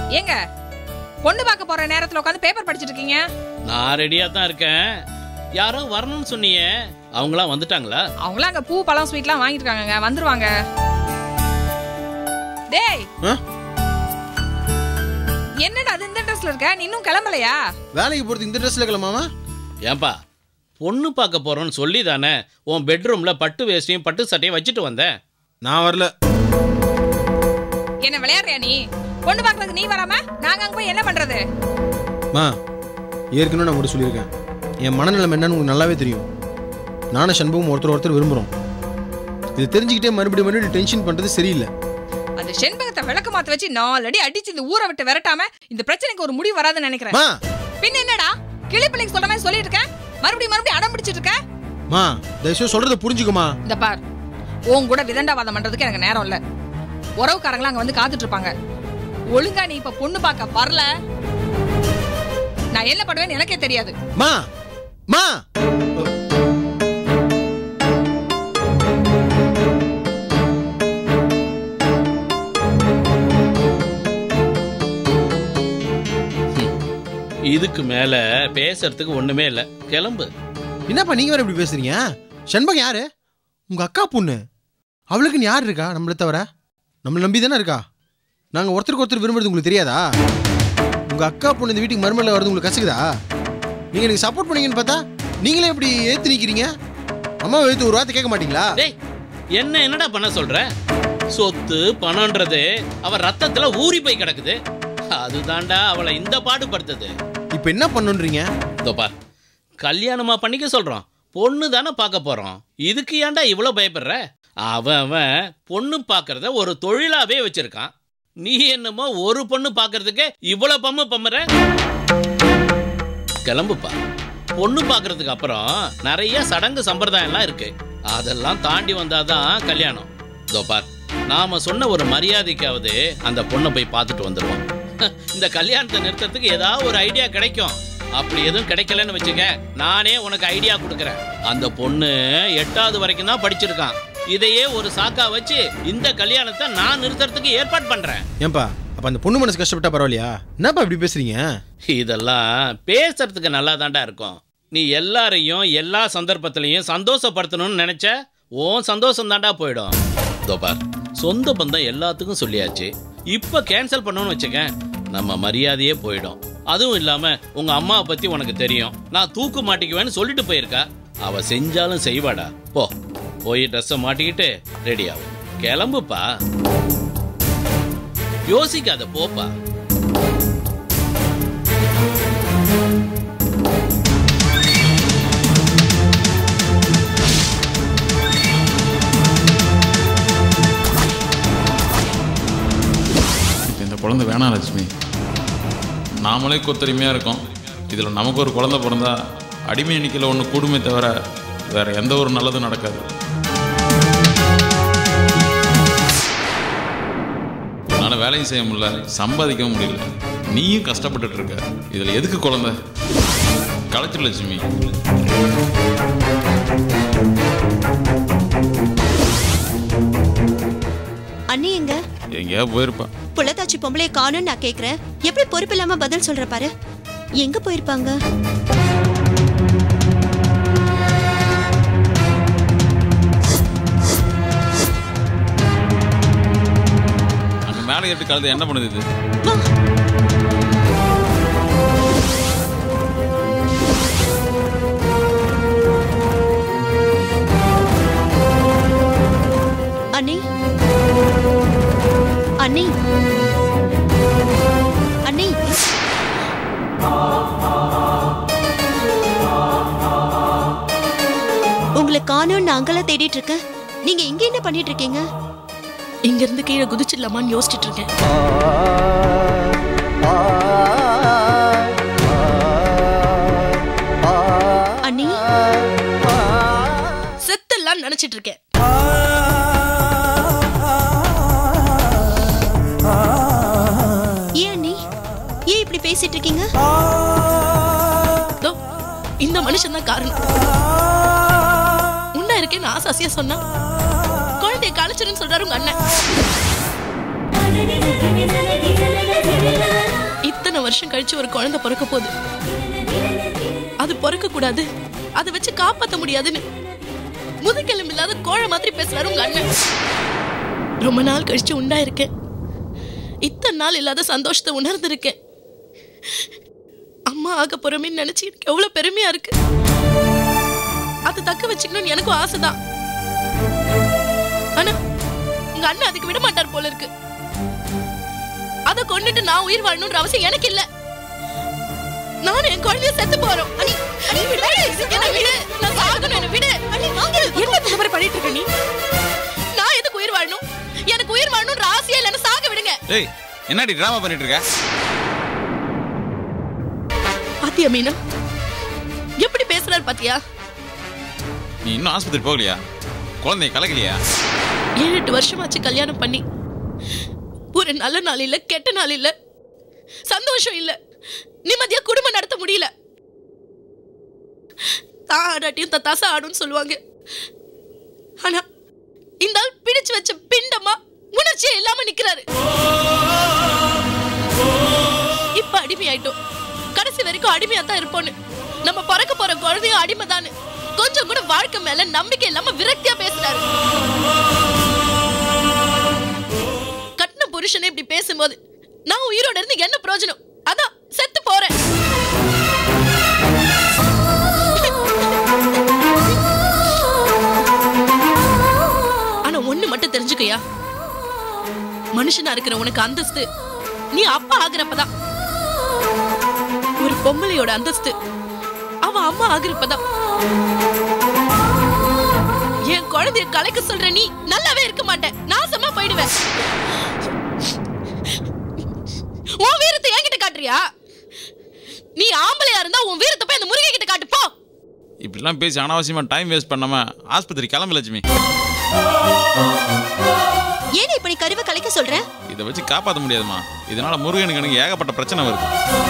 ஏங்க பொண்ணு பார்க்க போற நேரத்துல உட்காந்து பேப்பர் படிச்சிட்டு இருக்கீங்க நான் ரெடியா தான் இருக்கேன் யாரோ வரணும்னு சொன்னீங்க அவங்களாம் வந்துட்டாங்களா அவங்களாம் அங்க பூ பழம் ஸ்வீட்லாம் வாங்கிட்டு இருக்காங்கங்க வந்துருவாங்க டேய் ஆ? என்னடா அது இந்த ட்ரெஸ்ல இருக்க நீ இன்னும் கிளம்பலையா வேலைக்கு போறதுக்கு இந்த ட்ரெஸ்ல கிளம்பாமா ஏன்பா பொண்ணு பார்க்க போறோம்னு சொல்லி தானே உன் பெட்ரூம்ல பட்டு வேஷ்டியும் பட்டு சட்டையும் வச்சுட்டு வந்தேன் நான் வரல என்ன விளையாடுறியா நீ பொண்ணு பார்க்கறதுக்கு நீ வராம நாங்க அங்க போய் என்ன பண்றது மா ஏற்கனவே நான் கூட சொல்லியிருக்கேன் என் மனநிலைமை என்னன்னு உங்களுக்கு நல்லாவே தெரியும் நானும் சண்பகம் ஒருத்தர் ஒருத்தர் விரும்புகிறோம் இது தெரிஞ்சுக்கிட்டே மறுபடியும் மறுபடியும் டென்ஷன் பண்ணுறது சரியில்லை அந்த செண்பகத்தை விளக்கு மாத்த வச்சு நாலடி அடிச்சு இந்த ஊரை விட்டு விரட்டாம இந்த பிரச்சனைக்கு ஒரு முடிவு வராதுன்னு நினைக்கிறேன் மா பின்ன என்னடா கிளிப்பிள்ளைக்கு சொல்ற மாதிரி சொல்லிட்டு இருக்கேன் மறுபடியும் மறுபடியும் அடம் பிடிச்சிட்டு இருக்க மா தயவுசெய்து சொல்கிறத புரிஞ்சுக்குமா இந்த பார் உன் கூட விதண்டாவாதம் பண்றதுக்கு எனக்கு நேரம் இல்ல உறவுக்காரங்களாம் அங்க வந்து காத்துட்டு இருப்பாங்க ஒழுங்கா நீ இப்ப பொண்ணு பார்க்க வரல நான் என்ன பண்ணுவேன்னு எனக்கே தெரியாது மா மா இதுக்கு மேல பேசுறதுக்கு ஒண்ணுமே இல்ல கிளம்பு என்னப்பா நீங்கள் வேற இப்படி பேசுறீங்க சண்பகம் யாரு உங்கள் அக்கா பொண்ணு அவளுக்குன்னு யார் இருக்கா நம்மளை தவிர நம்மளை நம்பி தானே இருக்கா நாங்கள் ஒருத்தருக்கு ஒருத்தர் விரும்புறது உங்களுக்கு தெரியாதா உங்கள் அக்கா பொண்ணு இந்த வீட்டுக்கு மருமலை வரது உங்களுக்கு கசக்குதா நீங்கள் எனக்கு சப்போர்ட் பண்ணீங்கன்னு பார்த்தா நீங்களே இப்படி ஏற்று நிற்கிறீங்க அம்மாவை எழுத்து ஒரு வார்த்தை கேட்க மாட்டீங்களா டேய் என்ன என்னடா பண்ண சொல்ற சொத்து பணம்ன்றது அவ ரத்தத்துல ஊறி போய் கிடக்குது அதுதான்டா அவளை இந்த பாடுபடுத்துது இப்போ என்ன பண்ணுன்றீங்க இதோ பார் கல்யாணமா பண்ணிக்க சொல்றோம் பொண்ணு தானே பார்க்க போறோம் இதுக்கு ஏன்டா இவ்வளோ பயப்படுற அவன் அவன் பொண்ணு பார்க்கறத ஒரு தொழிலாவே வச்சிருக்கான் நீ என்னமோ ஒரு பொண்ணு பார்க்கறதுக்கு இவ்வளோ பம்மு பம்முற கிளம்புப்பா பொண்ணு பார்க்கறதுக்கு அப்புறம் நிறைய சடங்கு சம்பிரதாயம்லாம் இருக்கு அதெல்லாம் தாண்டி வந்தாதான் கல்யாணம் இதோ பார் நாம சொன்ன ஒரு மரியாதைக்காவது அந்த பொண்ணை போய் பார்த்துட்டு வந்துடுவோம் இந்த கல்யாணத்தை நிறுத்தறதுக்கு ஏதாவது ஒரு ஐடியா கிடைக்கும் அப்படி எதுவும் கிடைக்கலன்னு வச்சுக்க நானே உனக்கு ஐடியா கொடுக்குறேன் அந்த பொண்ணு எட்டாவது வரைக்கும் தான் படிச்சிருக்கான் இதையே ஒரு சாக்கா வச்சு இந்த கல்யாணத்தை நான் நிறுத்தறதுக்கு ஏற்பாடு பண்றேன் ஏன்பா அப்போ அந்த பொண்ணு மனசு கஷ்டப்பட்டா பரவாயில்லையா என்னப்பா இப்படி பேசுறீங்க இதெல்லாம் பேசுறதுக்கு நல்லா தாண்டா இருக்கும் நீ எல்லாரையும் எல்லா சந்தர்ப்பத்திலையும் சந்தோஷப்படுத்தணும்னு நினைச்ச உன் சந்தோஷம் தாண்டா போயிடும் இதோ பார் சொந்த பந்தம் எல்லாத்துக்கும் சொல்லியாச்சு இப்ப கேன்சல் பண்ணணும்னு வச்சுக்க நம்ம மரியாதையே போயிடும் அதுவும் இல்லாம உங்க அம்மாவை பத்தி உனக்கு தெரியும் நான் தூக்கு மாட்டிக்குவேன்னு சொல்லிட்டு போயிருக்கா அவ செஞ்சாலும் செய்வாடா போ போய் ட்ரெஸ்ஸை மாட்டிக்கிட்டு ரெடி ஆகும் கிளம்புப்பா யோசிக்காத போப்பா இப்போ இந்த குழந்தை வேணாம் லட்சுமி நாமளே கொத்தரிமையாக இருக்கோம் இதில் நமக்கு ஒரு குழந்தை பிறந்தா அடிமை எண்ணிக்கையில் ஒன்று கூடுமே தவிர வேற எந்த ஒரு நல்லதும் நடக்காது என்னால் வேலையும் செய்ய முடியல சம்பாதிக்கவும் முடியல நீயும் கஷ்டப்பட்டுட்டு இருக்க இதில் எதுக்கு குழந்தை கலைச்சிரு லட்சுமி அண்ணி எங்க எங்கேயா போயிருப்பா புள்ளத்தாச்சி பொம்பளைய காணும்னு நான் கேக்குறேன் எப்படி பொறுப்பு இல்லாம பதில் சொல்ற பாரு எங்க போயிருப்பாங்க அங்கே மேலே ஏற்றி கழுது என்ன பண்ணுது இது வா. அண்ணி அண்ணி அண்ணி உங்களை காணோம்னு அங்கெல்லாம் தேடிட்டு இருக்கேன் நீங்க இங்க என்ன பண்ணிட்டு இருக்கீங்க இங்க இருந்து கீழே குதிச்சிடலாமான்னு யோசிச்சுட்டு இருக்கேன் அண்ணி செத்தெல்லாம் நினைச்சிட்டு இருக்கேன் ஏன் அண்ணி ஏன் இப்படி பேசிட்டு இருக்கீங்க தோ, இந்த மனுஷன் தான் காரணம் உன்ன இருக்கேன்னு ஆசாசியா சொன்னா குழந்தைய கலைச்சிருன்னு சொல்றாரு உங்க அண்ணன் வருஷம் கழிச்சு ஒரு குழந்தை பிறக்க போகுது அது பிறக்க கூடாது அதை வச்சு காப்பாத்த முடியாதுன்னு முதுகெலும்பு இல்லாத கோழை மாதிரி பேசுறாரு உங்க அண்ணன் ரொம்ப நாள் கழிச்சு உண்டாயிருக்கேன் இத்தனை நாள் இல்லாத சந்தோஷத்தை உணர்ந்திருக்கேன் அம்மா ஆக போறமே நினைச்சு எனக்கு எவ்வளவு பெருமையா இருக்கு அதை தக்க வச்சுக்கணும்னு எனக்கும் ஆசைதான் ஆனா உங்க அண்ணன் அதுக்கு விட மாட்டார் போல இருக்கு அதை கொண்டுட்டு நான் உயிர் வாழணும்ன்ற அவசியம் எனக்கு இல்ல நானும் என் குழந்தைய செத்து போறோம் அனி அனி விடு என்னை விடு நான் சாகணும் என்னை விடு அனி வாங்க என்ன இந்த மாதிரி பண்ணிட்டு இருக்க நீ நான் எதுக்கு உயிர் வாழணும் எனக்கு உயிர் வாழணும்ன்ற ஆசையே இல்லைன்னு சாக விடுங்க ஏய் என்னடி ட்ராமா பண்ணிட்டு இருக்க பாத்தியா மீனா எப்படி பேசுறாரு பாத்தியா நீ இன்னும் ஆஸ்பத்திரி போகலையா குழந்தைய கலக்கலையா ஏழு எட்டு வருஷமாச்சு கல்யாணம் பண்ணி ஒரு நல்ல நாள் இல்ல கெட்ட நாள் இல்ல சந்தோஷம் இல்ல நிம்மதியா குடும்பம் நடத்த முடியல தான் ஆடாட்டியும் தத்தாசா ஆடுன்னு சொல்லுவாங்க ஆனா இந்த ஆள் பிடிச்சு வச்ச பிண்டமா உணர்ச்சியே இல்லாம நிக்கிறாரு இப்ப அடிமையாயிட்டோம் கடைசி வரைக்கும் அடிமையா தான் இருப்போன்னு நம்ம பிறக்க போற குழந்தையும் அடிமைதான்னு கொஞ்சம் கூட வாழ்க்கை மேல நம்பிக்கை இல்லாம விரக்தியா பேசுறாரு கட்டின புருஷனே இப்படி பேசும்போது நான் உயிரோட இருந்து என்ன பிரயோஜனம் அதான் செத்து போறேன் ஆனா ஒண்ணு மட்டும் தெரிஞ்சுக்கயா மனுஷனா இருக்கிற உனக்கு அந்தஸ்து நீ அப்பா ஆகுறப்பதான் ஒரு பொம்பளையோட அந்தஸ்து அவ அம்மா ஆகுறப்பதான் என் குழந்தைய கலைக்க சொல்ற நீ நல்லாவே இருக்க மாட்டேன் நாசமா போயிடுவேன் உன் வீரத்தை என்கிட்ட காட்டுறியா நீ ஆம்பளையா இருந்தா உன் வீரத்தை போய் அந்த முருகை கிட்ட காட்டு போ இப்படிலாம் பேசி அனாவசியமாக டைம் வேஸ்ட் பண்ணாம ஆஸ்பத்திரி கிளம்பு லட்சுமி ஏன் இப்படி கருவை கலைக்க சொல்ற இதை வச்சு காப்பாற்ற முடியாதுமா இதனால முருகனுக்கு எனக்கு ஏகப்பட்ட பிரச்சனை வருது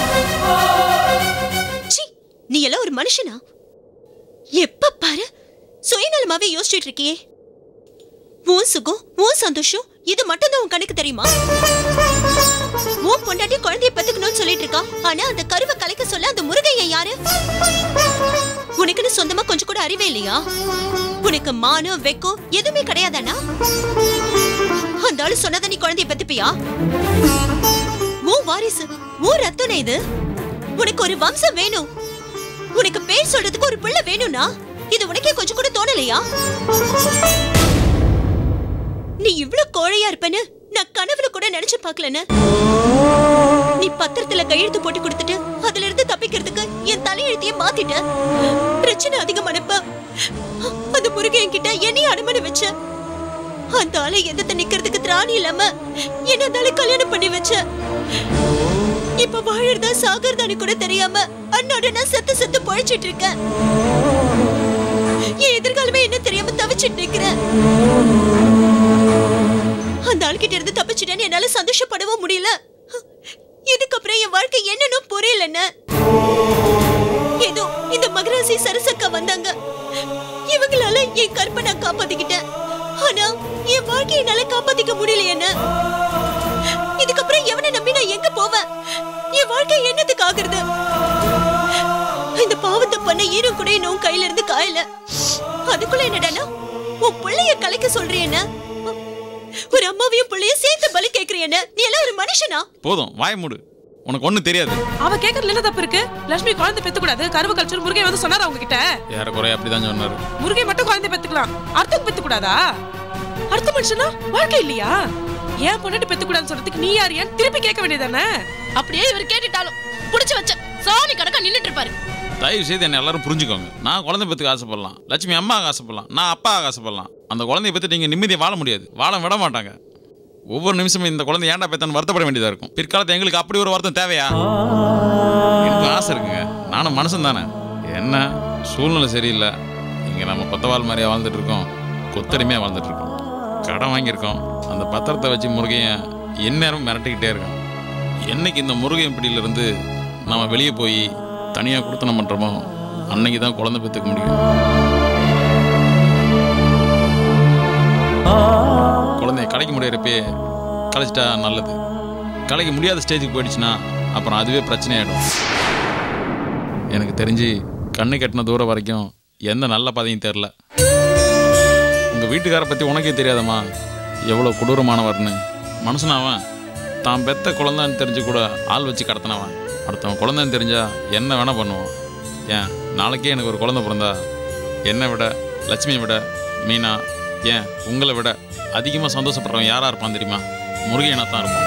ச்சீ நீ எல்லாம் ஒரு மனுஷனா எப்ப பாரு சுயநலமாவே யோசிச்சுட்டு இருக்கியே உன் சுகம் உன் சந்தோஷம் இது மட்டும் தான் உன் கணக்கு தெரியுமா உன் பொண்டாட்டி குழந்தைய பெத்துக்கணும்னு சொல்லிட்டு இருக்கா ஆனா அந்த கருவை கலைக்க சொல்ல அந்த முருகையன் யாரு உனக்குன்னு சொந்தமா கொஞ்சம் கூட அறிவே இல்லையா உனக்கு மானம் வெக்கம் எதுவுமே கிடையாதானா அந்த ஆளு சொன்னதை நீ குழந்தைய பெத்துப்பியா உன் வாரிசு உன் ரத்தம் இது உனக்கு ஒரு வம்சம் வேணும் உனக்கு பேர் சொல்றதுக்கு ஒரு பிள்ளை வேணும்னா இது உனக்கே கொஞ்சம் கூட தோணலையா நீ இவ்ளோ கோழையா இருப்பேன்னு நான் கனவுல கூட நினைச்சு பார்க்கலன்னு நீ பத்திரத்துல கையெழுத்து போட்டு கொடுத்துட்டு அதுல இருந்து தப்பிக்கிறதுக்கு என் தலையெழுத்தையே மாத்திட்ட பிரச்சனை அதிகமானப்ப அந்த முருகன் கிட்ட என்னையும் அனுமதி வச்ச அந்த ஆளை எதிர்த்து நிக்கிறதுக்கு திராணி இல்லாம என்ன அந்த ஆளை கல்யாணம் பண்ணி வச்ச இப்ப வாழறதா சாகறதான்னு கூட தெரியாம அண்ணோட நான் செத்து செத்து பொழைச்சிட்டு இருக்கேன் என் எதிர்காலமே என்ன தெரியாம தவிச்சிட்டு நிக்கிறேன் அந்த ஆள்கிட்ட இருந்து தப்பிச்சிட்டேன்னு என்னால சந்தோஷப்படவும் முடியல இதுக்கப்புறம் என் வாழ்க்கை என்னன்னு புரியலன்னு ஏதோ இந்த மகராசி சரசக்கா வந்தாங்க இவங்களால என் கற்பை நான் காப்பாத்திக்கிட்டேன் ஆனா என் வாழ்க்கையை என்னால காப்பாத்திக்க முடியல என்ன இதுக்கப்புறம் எவனை நம்பி நான் எங்க போவேன் என் வாழ்க்கை என்னத்துக்கு ஆகுறது இந்த பாவத்தை பண்ண ஈரம் கூட இன்னும் கையில இருந்து காயல அதுக்குள்ள என்னடானா உன் பிள்ளைய கலைக்க சொல்றியேன ஒரு அம்மாவையும் பிள்ளையும் சேர்த்து பலி கேக்குறியேன நீ எல்லாம் ஒரு மனுஷனா போதும் வாய மூடு உனக்கு ஒன்றும் தெரியாது அவ கேக்குறதுல என்ன தப்பு இருக்கு லட்சுமி குழந்தை பெத்து கூடாது கருவு கல்ச்சர் முருகை வந்து சொன்னாரா அவங்க கிட்ட ஏறக்குறைய அப்படி தான் சொன்னார் முருகை மட்டும் குழந்தை பெத்துக்கலாம் அர்த்தம் பெத்து கூடாதா அர்த்த மனுஷனா வாழ்க்கை இல்லையா ஏன் பொண்ணு பெத்து கூடாதுன்னு சொல்றதுக்கு நீ யார் ஏன் திருப்பி கேட்க வேண்டியதானே அப்படியே இவர் கேட்டுட்டாலும் புடிச்சு வச்ச சாணி கணக்கா நின்னுட்டு இருப்பாரு தயவு செய்து என்ன எல்லாரும் புரிஞ்சுக்கோங்க நான் குழந்தை பெற்றுக்கு ஆசைப்படலாம் லட்சுமி அம்மாவுக்கு ஆசைப்படலாம் நான் அப்பாவுக்கு ஆசைப்படலாம் அந்த குழந்தைய பற்றி நீங்கள் நிம்மதியை வாழ முடியாது வாழ விட மாட்டாங்க ஒவ்வொரு நிமிஷமும் இந்த குழந்தை ஏன்டா பெத்தன்னு வருத்தப்பட வேண்டியதாக இருக்கும் பிற்காலத்தில் எங்களுக்கு அப்படி ஒரு வருத்தம் தேவையா எனக்கு ஆசை இருக்குங்க நானும் மனுஷன் தானே என்ன சூழ்நிலை சரியில்லை இங்கே நம்ம கொத்தவாள் மாதிரியா வாழ்ந்துட்டு இருக்கோம் கொத்தடிமையாக வாழ்ந்துட்டு இருக்கோம் கடன் வாங்கியிருக்கோம் அந்த பத்திரத்தை வச்சு முருகையன் எந்நேரம் மிரட்டிக்கிட்டே இருக்கோம் என்னைக்கு இந்த முருகையன் பிடியிலிருந்து நம்ம வெளியே போய் தனியாக கொடுத்தனம் பண்ணுறோமோ அன்னைக்கு தான் குழந்தை பெற்றுக்க முடியும் குழந்தைய கலைக்க முடியறப்பே கலைச்சிட்டா நல்லது கலைக்க முடியாத ஸ்டேஜுக்கு போயிடுச்சுன்னா அப்புறம் அதுவே பிரச்சனையாயிடும் எனக்கு தெரிஞ்சு கண்ணு கட்டின தூரம் வரைக்கும் எந்த நல்ல பாதையும் தெரில உங்கள் வீட்டுக்காரை பற்றி உனக்கே தெரியாதம்மா எவ்வளோ கொடூரமானவர்னு மனுஷனாவன் தான் பெத்த குழந்தைன்னு தெரிஞ்சு கூட ஆள் வச்சு கடத்தினவன் அடுத்தவன் குழந்தைன்னு தெரிஞ்சா என்ன வேணால் பண்ணுவான் ஏன் நாளைக்கே எனக்கு ஒரு குழந்தை பிறந்தா என்னை விட லட்சுமியை விட மீனா ஏன் உங்களை விட அதிகமாக சந்தோஷப்படுறவன் யாராக இருப்பான் தெரியுமா முருகையனா தான் இருப்பான்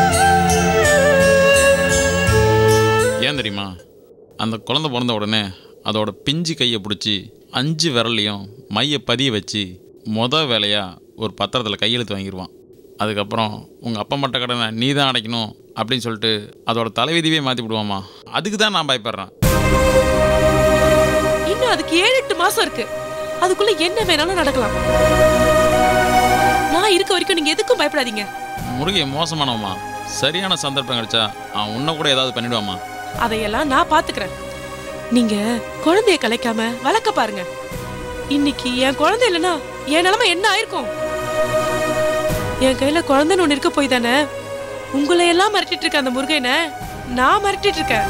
ஏன் தெரியுமா அந்த குழந்தை பிறந்த உடனே அதோட பிஞ்சு கையை பிடிச்சி அஞ்சு விரல்லையும் மைய பதிய வச்சு மொத வேலையாக ஒரு பத்திரத்தில் கையெழுத்து வாங்கிடுவான் அதுக்கப்புறம் உங்கள் அப்பா மட்ட கடனை நீ தான் அடைக்கணும் அப்படின்னு சொல்லிட்டு அதோட தலைவிதிவே மாற்றி விடுவாமா அதுக்கு தான் நான் பயப்படுறேன் இன்னும் அதுக்கு ஏழு எட்டு மாசம் இருக்கு அதுக்குள்ள என்ன வேணாலும் நடக்கலாம் நான் இருக்க வரைக்கும் நீங்க எதுக்கும் பயப்படாதீங்க முருகை மோசமானவமா சரியான சந்தர்ப்பம் கிடைச்சா அவன் உன்னை கூட ஏதாவது பண்ணிடுவாமா அதையெல்லாம் நான் பாத்துக்கிறேன் நீங்க குழந்தைய கலைக்காம வளர்க்க பாருங்க இன்னைக்கு என் குழந்தை இல்லைன்னா என் நிலைமை என்ன ஆயிருக்கும் என் கையில குழந்தைன்னு ஒண்ணு இருக்க போய் தானே உங்களை எல்லாம் மிரட்டிட்டு இருக்க அந்த முருகனை நான் மிரட்டிட்டு இருக்கேன்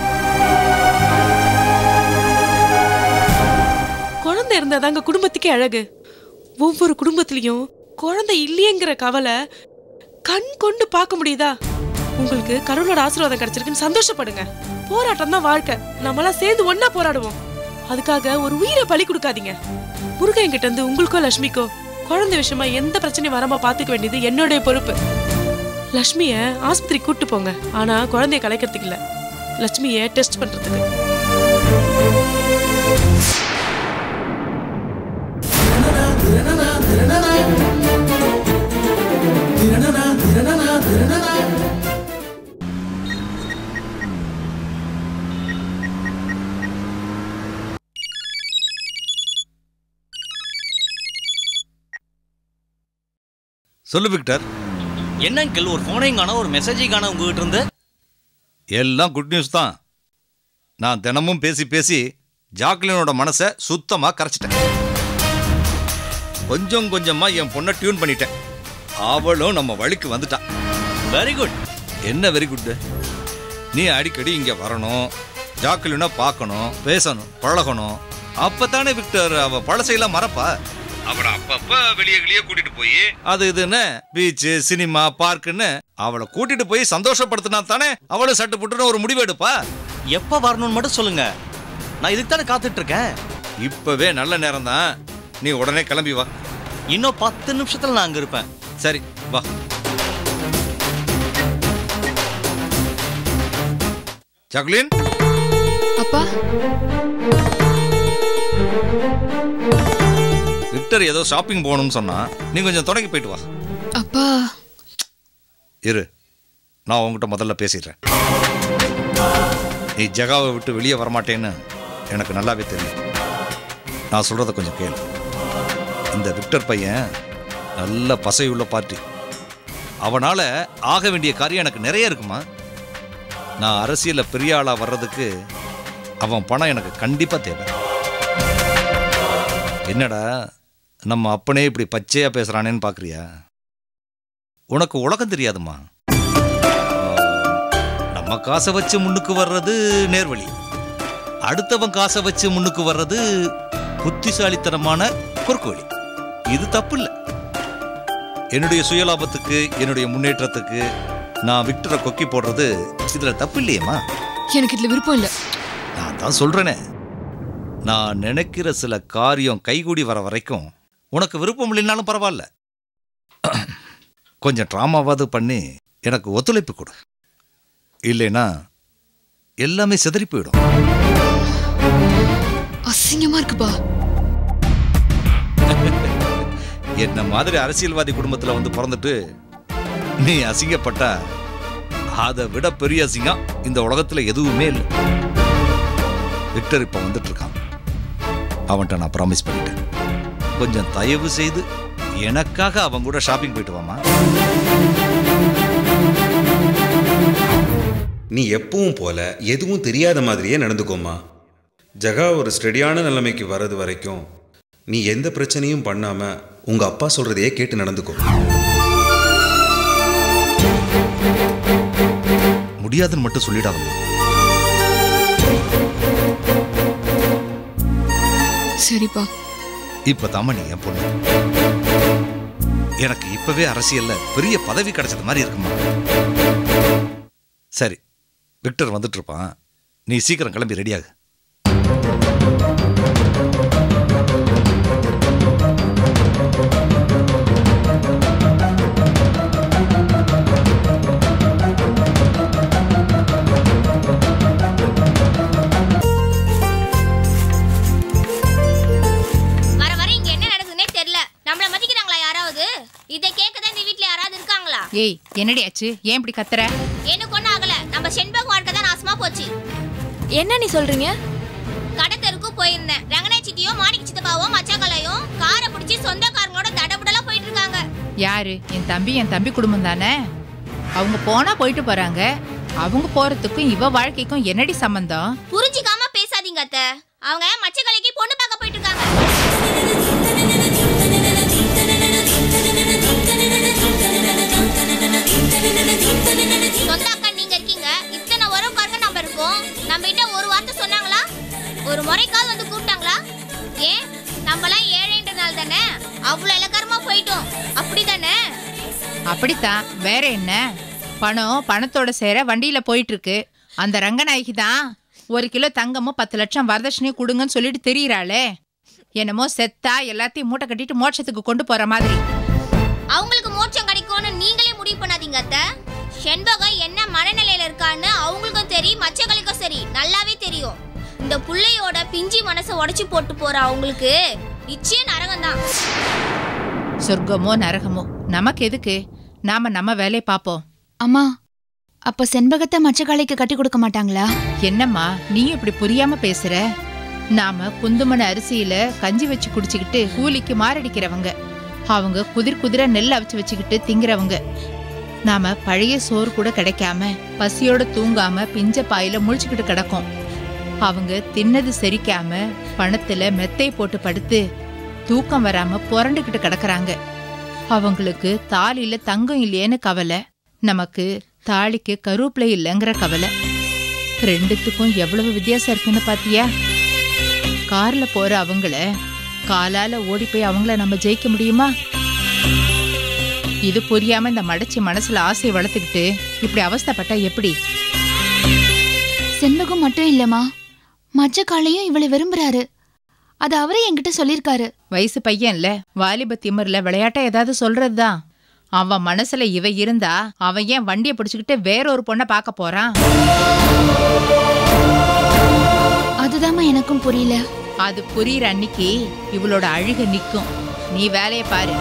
குழந்தை இருந்தாதாங்க குடும்பத்துக்கே அழகு ஒவ்வொரு குடும்பத்திலயும் குழந்தை இல்லையேங்கிற கவலை கண் கொண்டு பார்க்க முடியுதா உங்களுக்கு கடவுளோட ஆசீர்வாதம் கிடைச்சிருக்குன்னு சந்தோஷப்படுங்க போராட்டம் தான் வாழ்க்கை நம்மளாம் சேர்ந்து ஒண்ணா போராடுவோம் அதுக்காக ஒரு உயிரை பலி கொடுக்காதீங்க முருகன் கிட்ட இருந்து உங்களுக்கோ லட்சுமிக்கோ குழந்தை விஷயமா எந்த பிரச்சனையும் வராம பாத்துக்க வேண்டியது என்னுடைய பொறுப்பு லட்சுமிய ஆஸ்பத்திரி கூட்டு போங்க ஆனா குழந்தைய கலைக்கிறதுக்கு இல்ல லட்சுமிய டெஸ்ட் பண்றதுக்கு சொல்லு விக்டர் என்ன அங்கிள் ஒரு ஃபோனையும் காணோம் ஒரு மெசேஜையும் காணோம் உங்ககிட்ட இருந்து எல்லாம் குட் நியூஸ் தான் நான் தினமும் பேசி பேசி ஜாக்லினோட மனசை சுத்தமாக கரைச்சிட்டேன் கொஞ்சம் கொஞ்சமா என் பொண்ணை டியூன் பண்ணிட்டேன் அவளும் நம்ம வழிக்கு வந்துட்டான் வெரி குட் என்ன வெரி குட் நீ அடிக்கடி இங்க வரணும் ஜாக்லினை பார்க்கணும் பேசணும் பழகணும் அப்பதானே விக்டர் அவ பழசையெல்லாம் மறப்பா அவளை அப்பப்ப வெளியே வெளியே கூட்டிட்டு போய் அது இதுன்னு பீச் சினிமா பார்க்குன்னு அவளை கூட்டிட்டு போய் சந்தோஷப்படுத்தினா தானே அவளும் சட்டு புட்டுன்னு ஒரு முடிவு எடுப்பா எப்போ வரணும்னு மட்டும் சொல்லுங்க நான் இதுக்கு தானே காத்துட்டு இருக்கேன் இப்பவே நல்ல நேரம் தான் நீ உடனே கிளம்பி வா இன்னும் பத்து நிமிஷத்துல நான் அங்க இருப்பேன் சரி வா ஜாக்லின் அப்பா விக்டர் ஏதோ ஷாப்பிங் போகணும்னு சொன்னா நீ கொஞ்சம் தொடங்கி போயிட்டு வா அப்பா இரு நான் உங்ககிட்ட முதல்ல பேசிடுறேன் நீ ஜகாவை விட்டு வெளியே வரமாட்டேன்னு எனக்கு நல்லாவே தெரியும் நான் சொல்கிறத கொஞ்சம் கேளு இந்த விக்டர் பையன் நல்ல பசையுள்ள பார்ட்டி அவனால் ஆக வேண்டிய காரியம் எனக்கு நிறைய இருக்குமா நான் அரசியலில் பெரிய ஆளாக வர்றதுக்கு அவன் பணம் எனக்கு கண்டிப்பாக தேவை என்னடா நம்ம அப்பனே இப்படி பச்சையாக பேசுகிறானேன்னு பார்க்குறியா உனக்கு உலகம் தெரியாதுமா நம்ம காசை வச்சு முன்னுக்கு வர்றது நேர்வழி அடுத்தவன் காசை வச்சு முன்னுக்கு வர்றது புத்திசாலித்தனமான குறுக்கு வழி இது தப்பு இல்லை என்னுடைய சுயலாபத்துக்கு என்னுடைய முன்னேற்றத்துக்கு நான் விக்டரை கொக்கி போடுறது இதுல தப்பு இல்லையேம்மா எனக்கு இதுல விருப்பம் இல்ல நான் தான் சொல்றேனே நான் நினைக்கிற சில காரியம் கைகூடி வர வரைக்கும் உனக்கு விருப்பம் இல்லைனாலும் பரவாயில்ல கொஞ்சம் ட்ராமாவாவது பண்ணி எனக்கு ஒத்துழைப்பு கொடு இல்லைன்னா எல்லாமே சிதறி போயிடும் அசிங்கமா இருக்குப்பா என்ன மாதிரி அரசியல்வாதி குடும்பத்துல வந்து பிறந்துட்டு நீ அசிங்கப்பட்டா அதை விட பெரிய அசிங்கம் இந்த உலகத்துல எதுவுமே இல்லை விக்டர் இப்ப வந்துட்டு இருக்கான் அவன்கிட்ட நான் ப்ராமிஸ் பண்ணிட்டேன் கொஞ்சம் தயவு செய்து எனக்காக அவன் கூட ஷாப்பிங் போயிட்டு வாமா நீ எப்பவும் போல எதுவும் தெரியாத மாதிரியே நடந்துக்கோமா ஜகா ஒரு ஸ்டெடியான நிலைமைக்கு வர்றது வரைக்கும் நீ எந்த பிரச்சனையும் பண்ணாம உங்க அப்பா சொல்றதையே கேட்டு நடந்துக்கோ முடியாதுன்னு மட்டும் சொல்லிடாதம்மா சரிப்பா இப்பதாம்மா நீ என் பொண்ணு எனக்கு இப்பவே அரசியல்ல பெரிய பதவி கிடைச்சது மாதிரி இருக்குமா சரி விக்டர் வந்துட்டு இருப்பான் நீ சீக்கிரம் கிளம்பி ரெடியாகு வர வர இங்க என்ன நடக்குதுன்னே தெரியல நம்மள மதிக்கிறாங்களா யாராவது இதை கேட்க தான் இந்த வீட்ல யாராவது இருக்காங்களா ஏய் என்னடி ஆச்சு ஏன் இப்படி கத்துற எனக்கு ஒண்ணும் ஆகல நம்ம செண்பகம் வாழ்க்கை தான் நாசமா போச்சு என்ன நீ சொல்றீங்க கடத்தருக்கு போயிருந்தேன் ரங்கனை சித்தியும் மாணிக்க சித்தப்பாவும் மச்சாக்கலையும் காரை பிடிச்சி சொந்தக்காரங்களோட தடபுடலா போயிட்டு இருக்காங்க யாரு என் தம்பி என் தம்பி குடும்பம் தானே அவங்க போனா போயிட்டு போறாங்க அவங்க போறதுக்கும் இவ வாழ்க்கைக்கும் என்னடி சம்பந்தம் புரிஞ்சுக்காம பேசாதீங்க அத்தை அவங்க மச்சக்கலைக்கு பொண்ணு பார்க்க போயிட்டு இருக்காங்க சொந்த அக்கா நீங்க இருக்கீங்க இத்தனை உறவுக்காரங்க நம்ம இருக்கோம் நம்ம கிட்ட ஒரு வார்த்தை சொன்னாங்களா ஒரு முறைக்காவது வந்து கூப்பிட்டாங்களா ஏன் நம்மலாம் ஏழைன்றனால தானே அவ்வளவு இலக்காரமா போயிட்டோம் அப்படிதானே அப்படித்தான் வேற என்ன பணம் பணத்தோட சேர வண்டியில போயிட்டு இருக்கு அந்த ரங்கநாயகி தான் ஒரு கிலோ தங்கமும் பத்து லட்சம் வரதட்சணையும் கொடுங்கன்னு சொல்லிட்டு தெரியறாளே என்னமோ செத்தா எல்லாத்தையும் மூட்டை கட்டிட்டு மோட்சத்துக்கு கொண்டு போற மாதிரி அவங்களுக்கு மோட்சம் கிடைக்கும்னு நீங்களே முடிவு பண்ணாதீங்க அத்தை செண்பகம் என்ன மனநிலையில இருக்கான்னு அவங்களுக்கும் சரி மச்சங்களுக்கும் சரி நல்லாவே தெரியும் இந்த புள்ளையோட பிஞ்சி மனசை உடைச்சு போட்டு போற அவங்களுக்கு நிச்சயம் நரகம் தான் சொர்க்கமோ நரகமோ நமக்கு எதுக்கு நாம நம்ம வேலையை பார்ப்போம் அம்மா அப்ப செண்பகத்தை மச்சக்காளைக்கு கட்டி கொடுக்க மாட்டாங்களா என்னம்மா நீயும் இப்படி புரியாம பேசுற நாம குந்துமண அரிசியில கஞ்சி வச்சு குடிச்சுக்கிட்டு கூலிக்கு மாரடிக்கிறவங்க அவங்க குதிர் குதிர நெல் அவிச்சு வச்சுக்கிட்டு திங்கிறவங்க நாம பழைய சோறு கூட கிடைக்காம பசியோட தூங்காம பிஞ்ச பாயில முழிச்சுக்கிட்டு கிடக்கோம் அவங்க தின்னது செரிக்காம பணத்துல மெத்தை போட்டு படுத்து தூக்கம் வராம புரண்டுகிட்டு கிடக்குறாங்க அவங்களுக்கு தாலியில தங்கம் இல்லையேன்னு கவலை நமக்கு தாலிக்கு கருவேப்பிலை இல்லைங்கிற கவலை ரெண்டுத்துக்கும் எவ்வளவு வித்தியாசம் இருக்குன்னு பாத்தியா கார்ல போற அவங்கள காலால ஓடி போய் அவங்கள நம்ம ஜெயிக்க முடியுமா இது புரியாம இந்த மடைச்சி மனசுல ஆசையை வளர்த்துக்கிட்டு இப்படி அவஸ்தைப்பட்டா எப்படி செண்பகம் மட்டும் இல்லம்மா மச்சக்காளையும் இவளை விரும்புறாரு அது அவரே என்கிட்ட சொல்லிருக்காரு வயசு பையன்ல வாலிப திமிர்ல விளையாட்டா ஏதாவது சொல்றதுதான் அவன் மனசுல இவ இருந்தா அவன் ஏன் வண்டியை பிடிச்சுக்கிட்டு வேற ஒரு பொண்ணை பார்க்க போறான் அதுதாம்மா எனக்கும் புரியல அது புரியுற அன்னைக்கு இவளோட அழுக நிக்கும் நீ வேலையை பாரு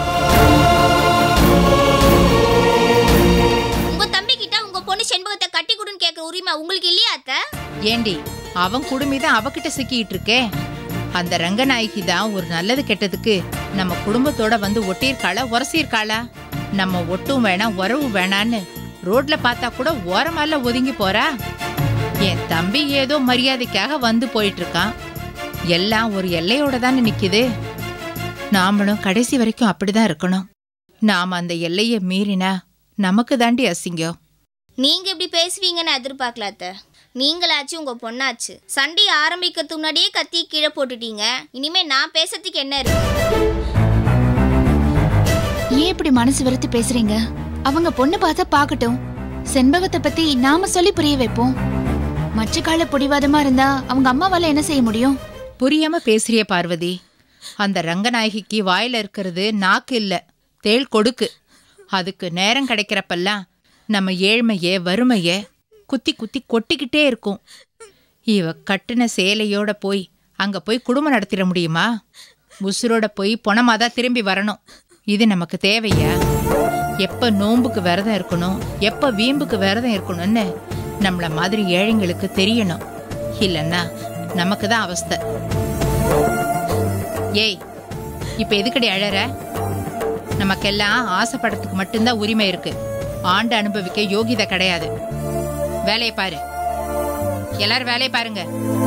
உங்க தம்பி கிட்ட உங்க பொண்ணு செண்பகத்தை கட்டி கொடுன்னு கேட்க உரிமை உங்களுக்கு இல்லையா அத்தை ஏண்டி அவன் குடுமிதான் அவகிட்ட சிக்கிட்டு இருக்கே அந்த ரங்கநாயகி தான் ஒரு நல்லது கெட்டதுக்கு நம்ம குடும்பத்தோட வந்து ஒட்டியிருக்காளா உரசியிருக்காளா நம்ம ஒட்டும் வேணாம் உறவு வேணான்னு ரோட்ல பார்த்தா கூட ஓரமால ஒதுங்கி போறா என் தம்பி ஏதோ மரியாதைக்காக வந்து போயிட்டு இருக்கான் எல்லாம் ஒரு எல்லையோட தானே நிக்குது நாமளும் கடைசி வரைக்கும் அப்படிதான் இருக்கணும் நாம அந்த எல்லையை மீறினா நமக்கு தாண்டி அசிங்கம் நீங்க இப்படி பேசுவீங்கன்னு எதிர்பார்க்கல அத்தை நீங்களாச்சும் உங்க பொண்ணாச்சு சண்டை ஆரம்பிக்கிறதுக்கு முன்னாடியே கத்தி கீழே போட்டுட்டீங்க இனிமே நான் பேசுறதுக்கு என்ன இருக்கு ஏன் இப்படி மனசு வெறுத்து பேசுறீங்க அவங்க பொண்ணு பார்த்தா பார்க்கட்டும் செண்பகத்தை பத்தி நாம சொல்லி புரிய வைப்போம் மச்சக்கால பிடிவாதமா இருந்தா அவங்க அம்மாவால என்ன செய்ய முடியும் புரியாம பேசுறிய பார்வதி அந்த ரங்கநாயகிக்கு வாயில இருக்கிறது நாக்கு இல்ல தேள் கொடுக்கு அதுக்கு நேரம் கிடைக்கிறப்பெல்லாம் நம்ம ஏழ்மைய வறுமைய குத்தி குத்தி கொட்டிக்கிட்டே இருக்கும் இவ கட்டின சேலையோட போய் அங்க போய் குடும்பம் நடத்திட முடியுமா உசுரோட போய் பொணமாதான் திரும்பி வரணும் இது நமக்கு தேவையா எப்ப நோன்புக்கு விரதம் இருக்கணும் எப்ப வீம்புக்கு விரதம் இருக்கணும்னு நம்மள மாதிரி ஏழைங்களுக்கு தெரியணும் இல்லைன்னா நமக்கு தான் அவஸ்தை ஏய் இப்ப எதுக்கடி அழற நமக்கெல்லாம் ஆசைப்படத்துக்கு மட்டும்தான் உரிமை இருக்கு ஆண்டு அனுபவிக்க யோகிதை கிடையாது வேலையை பாரு எல்லாரும் வேலையை பாருங்க